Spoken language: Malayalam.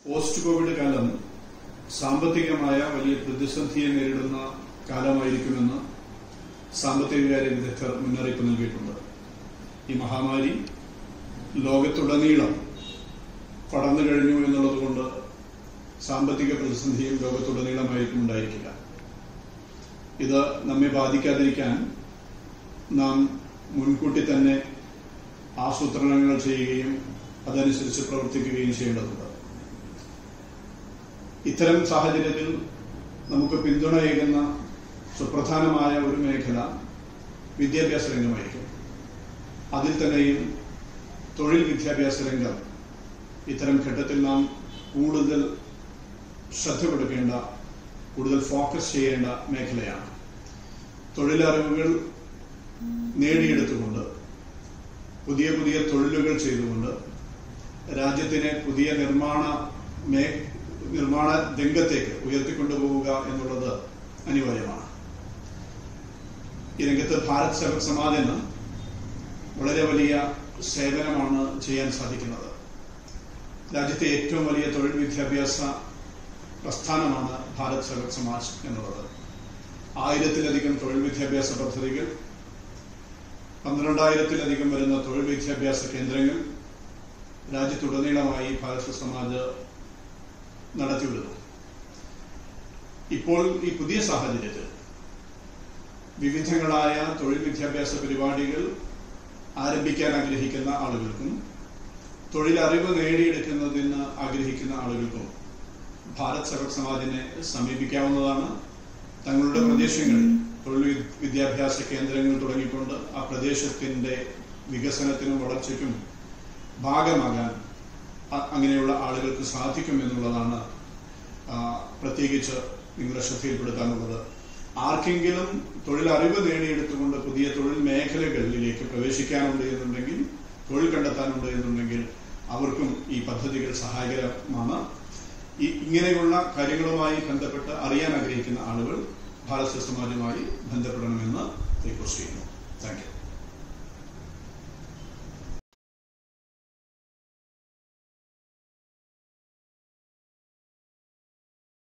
പോസ്റ്റ് കോവിഡ് കാലം സാമ്പത്തികമായ വലിയ പ്രതിസന്ധിയെ നേരിടുന്ന കാലമായിരിക്കുമെന്ന് സാമ്പത്തികകാര്യ വിദഗ്ധർ മുന്നറിയിപ്പ് നൽകിയിട്ടുണ്ട് ഈ മഹാമാരി ലോകത്തുടനീളം പടർന്നു കഴിഞ്ഞു എന്നുള്ളതുകൊണ്ട് സാമ്പത്തിക പ്രതിസന്ധിയും ലോകത്തുടനീളമായിരിക്കും ഉണ്ടായിരിക്കില്ല ഇത് നമ്മെ ബാധിക്കാതിരിക്കാൻ നാം മുൻകൂട്ടി തന്നെ ആസൂത്രണങ്ങൾ ചെയ്യുകയും അതനുസരിച്ച് പ്രവർത്തിക്കുകയും ചെയ്യേണ്ടതുണ്ട് ഇത്തരം സാഹചര്യത്തിൽ നമുക്ക് പിന്തുണയേകുന്ന സുപ്രധാനമായ ഒരു മേഖല വിദ്യാഭ്യാസ രംഗമായിരിക്കും അതിൽ തന്നെയും തൊഴിൽ വിദ്യാഭ്യാസ രംഗം ഇത്തരം ഘട്ടത്തിൽ നാം കൂടുതൽ ശ്രദ്ധ കൊടുക്കേണ്ട കൂടുതൽ ഫോക്കസ് ചെയ്യേണ്ട മേഖലയാണ് തൊഴിലറിവുകൾ നേടിയെടുത്തുകൊണ്ട് പുതിയ പുതിയ തൊഴിലുകൾ ചെയ്തുകൊണ്ട് രാജ്യത്തിനെ പുതിയ നിർമ്മാണ മേ നിർമ്മാണ രംഗത്തേക്ക് ഉയർത്തിക്കൊണ്ടുപോവുക എന്നുള്ളത് അനിവാര്യമാണ് ഈ രംഗത്ത് ഭാരത് സേവക് സമാജിന് വളരെ വലിയ സേവനമാണ് ചെയ്യാൻ സാധിക്കുന്നത് രാജ്യത്തെ ഏറ്റവും വലിയ തൊഴിൽ വിദ്യാഭ്യാസ പ്രസ്ഥാനമാണ് ഭാരത് സേവക് സമാജ് എന്നുള്ളത് ആയിരത്തിലധികം തൊഴിൽ വിദ്യാഭ്യാസ പദ്ധതികൾ പന്ത്രണ്ടായിരത്തിലധികം വരുന്ന തൊഴിൽ വിദ്യാഭ്യാസ കേന്ദ്രങ്ങൾ രാജ്യത്തുടനീളമായി ഭാരത് സമാജ് നടത്തിവരുന്നു ഇപ്പോൾ ഈ പുതിയ സാഹചര്യത്തിൽ വിവിധങ്ങളായ തൊഴിൽ വിദ്യാഭ്യാസ പരിപാടികൾ ആരംഭിക്കാൻ ആഗ്രഹിക്കുന്ന ആളുകൾക്കും തൊഴിലറിവ് നേടിയെടുക്കുന്നതിന് ആഗ്രഹിക്കുന്ന ആളുകൾക്കും ഭാരത് സേവക് സമാജിനെ സമീപിക്കാവുന്നതാണ് തങ്ങളുടെ പ്രദേശങ്ങളിൽ തൊഴിൽ വിദ്യാഭ്യാസ കേന്ദ്രങ്ങൾ തുടങ്ങിക്കൊണ്ട് ആ പ്രദേശത്തിന്റെ വികസനത്തിനും വളർച്ചയ്ക്കും ഭാഗമാകാൻ അങ്ങനെയുള്ള ആളുകൾക്ക് സാധിക്കും എന്നുള്ളതാണ് പ്രത്യേകിച്ച് നിങ്ങളുടെ ശ്രദ്ധയിൽപ്പെടുത്താനുള്ളത് ആർക്കെങ്കിലും തൊഴിലറിവ് നേടിയെടുത്തുകൊണ്ട് പുതിയ തൊഴിൽ മേഖലകളിലേക്ക് പ്രവേശിക്കാനുണ്ട് എന്നുണ്ടെങ്കിൽ തൊഴിൽ കണ്ടെത്താനുണ്ട് എന്നുണ്ടെങ്കിൽ അവർക്കും ഈ പദ്ധതികൾ സഹായകരമാണ് ഈ ഇങ്ങനെയുള്ള കാര്യങ്ങളുമായി ബന്ധപ്പെട്ട് അറിയാൻ ആഗ്രഹിക്കുന്ന ആളുകൾ ഭാരത് സമാജുമായി ബന്ധപ്പെടണമെന്ന് റിക്വസ്റ്റ് ചെയ്യുന്നു താങ്ക് യു